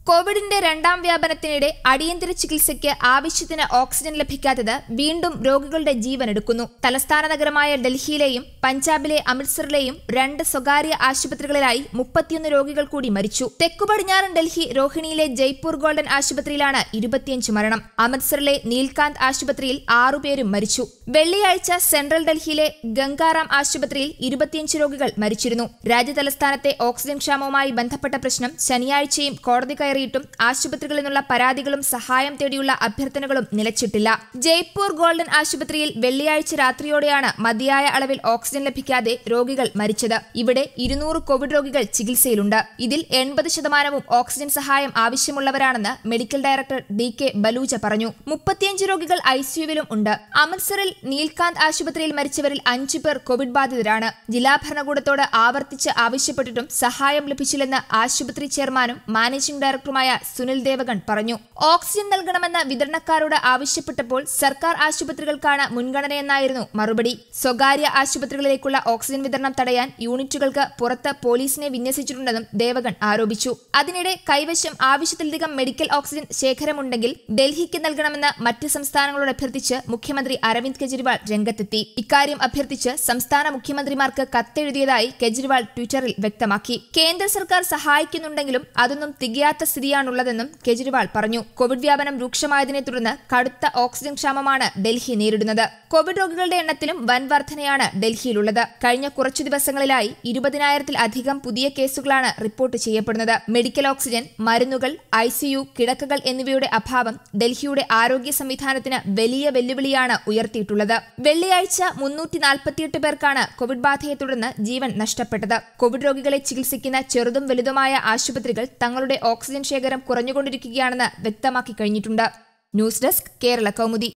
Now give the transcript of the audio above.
കോവിഡിന്റെ രണ്ടാം വ്യാപനത്തിനിടെ അടിയന്തര ചികിത്സയ്ക്ക് ആവശ്യത്തിന് ഓക്സിജൻ ലഭിക്കാത്തത് വീണ്ടും രോഗികളുടെ ജീവനെടുക്കുന്നു തലസ്ഥാന നഗരമായ ഡൽഹിയിലെയും പഞ്ചാബിലെ അമൃത്സറിലെയും രണ്ട് സ്വകാര്യ ആശുപത്രികളിലായി മുപ്പത്തിയൊന്ന് രോഗികൾ കൂടി മരിച്ചു തെക്കു പടിഞ്ഞാറൻ ഡൽഹി രോഹിണിയിലെ ജയ്പൂർ ഗോൾഡൻ ആശുപത്രിയിലാണ് ഇരുപത്തിയഞ്ച് മരണം അമൃത്സറിലെ നീൽകാന്ത് ആശുപത്രിയിൽ ആറുപേരും മരിച്ചു വെള്ളിയാഴ്ച സെൻട്രൽ ഡൽഹിയിലെ ഗംഗാറാം ആശുപത്രിയിൽ ഇരുപത്തിയഞ്ച് രോഗികൾ മരിച്ചിരുന്നു രാജ്യതലസ്ഥാനത്തെ ഓക്സിജൻ ക്ഷാമവുമായി ബന്ധപ്പെട്ട പ്രശ്നം ശനിയാഴ്ചയും കോടതി കയറിയിട്ടും ആശുപത്രികളിൽ നിന്നുള്ള പരാതികളും സഹായം തേടിയുള്ള അഭ്യർത്ഥനകളും നിലച്ചിട്ടില്ല ജയ്പൂർ ഗോൾഡൻ ആശുപത്രിയിൽ വെള്ളിയാഴ്ച രാത്രിയോടെയാണ് മതിയായ അളവിൽ ഓക്സിജൻ ലഭിക്കാതെ രോഗികൾ മരിച്ചത് ഇവിടെ ഇരുന്നൂറ് കോവിഡ് രോഗികൾ ചികിത്സയിലുണ്ട് ഇതിൽ എൺപത് ശതമാനവും ഓക്സിജൻ സഹായം ആവശ്യമുള്ളവരാണെന്ന് medical director D K Baluja പറഞ്ഞു മുപ്പത്തിയഞ്ച് രോഗികൾ ഐസിയുവിലും ഉണ്ട് അമൃത്സറിൽ നീൽകാന്ത് ആശുപത്രിയിൽ മരിച്ചവരിൽ അഞ്ചു പേർ കോവിഡ് ബാധിതരാണ് ജില്ലാ ഭരണകൂടത്തോട് ആവർത്തിച്ച് ആവശ്യപ്പെട്ടിട്ടും സഹായം ലഭിച്ചില്ലെന്ന് ആശുപത്രി ചെയർമാനും മാനേജിംഗ് ഡയറക്ടറുമായ സുനിൽ ദേവഗൺ പറഞ്ഞു ഓക്സിജൻ നൽകണമെന്ന് വിതരണക്കാരോട് ആവശ്യപ്പെട്ടപ്പോൾ സർക്കാർ ആശുപത്രികൾക്കാണ് മുൻഗണനയെന്നായിരുന്നു മറുപടി സ്വകാര്യ ആശുപത്രികളിലേക്കുള്ള ഓക്സിജൻ വിതരണം തടയാൻ യൂണിറ്റുകൾക്ക് പുറത്ത് പോലീസിനെ വിന്യസിച്ചിട്ടുണ്ടെന്നും ദേവഗൺ ആരോപിച്ചു അതിനിടെ കൈവശം ആവശ്യത്തിലധികം മെഡിക്കൽ ഓക്സിജൻ ശേഖരമുണ്ടെങ്കിൽ ഡൽഹിക്ക് നൽകണമെന്ന് മറ്റ് സംസ്ഥാനങ്ങളോട് അഭ്യർത്ഥിച്ച് മുഖ്യമന്ത്രി അരവിന്ദ് കെജ്രിവാൾ രംഗത്തെത്തി ഇക്കാര്യം അഭ്യർത്ഥിച്ച് സംസ്ഥാന മുഖ്യമന്ത്രിമാർക്ക് കത്തെഴുതിയതായി കെജ്രിവാൾ ട്വിറ്ററിൽ വ്യക്തമാക്കി കേന്ദ്ര സർക്കാർ സഹായിക്കുന്നുണ്ടെങ്കിലും അതൊന്നും തികയാത്ത സ്ഥിതിയാണുള്ളതെന്നും കെജ്രിവാൾ പറഞ്ഞു കോവിഡ് വ്യാപനം രൂക്ഷമായതിനെ തുടർന്ന് കടുത്ത ഓക്സിജൻ ക്ഷാമമാണ് ഡൽഹി നേരിടുന്നത് കോവിഡ് രോഗികളുടെ എണ്ണത്തിലും വൻ വർധനയാണ് ഡൽഹിയിലുള്ളത് കഴിഞ്ഞ കുറച്ചു ദിവസങ്ങളിലായി ഇരുപതിനായിരത്തിലധികം പുതിയ കേസുകളാണ് റിപ്പോർട്ട് ചെയ്യപ്പെടുന്നത് മെഡിക്കൽ ഓക്സിജൻ മരുന്നുകൾ ഐസിയു കിടക്കകൾ എന്നിവയുടെ അഭാവം ഡൽഹിയുടെ ആരോഗ്യ സംവിധാനത്തിന് വലിയ വെല്ലുവിളിയാണ് ഉയർത്തിയിട്ടുള്ളത് വെള്ളിയാഴ്ച മുന്നൂറ്റി നാൽപ്പത്തിയെട്ട് പേർക്കാണ് കോവിഡ് ബാധയെ തുടർന്ന് ജീവൻ നഷ്ടപ്പെട്ടത് കോവിഡ് രോഗികളെ ചികിത്സിക്കുന്ന ചെറുതും വലുതുമായ ആശുപത്രികൾ തങ്ങളുടെ ഓക്സിജൻ ശേഖരം കുറഞ്ഞുകൊണ്ടിരിക്കുകയാണെന്ന് വ്യക്തമാക്കി കഴിഞ്ഞിട്ടുണ്ട് ന്യൂസ് ഡെസ്ക് കേരള കൗമുദി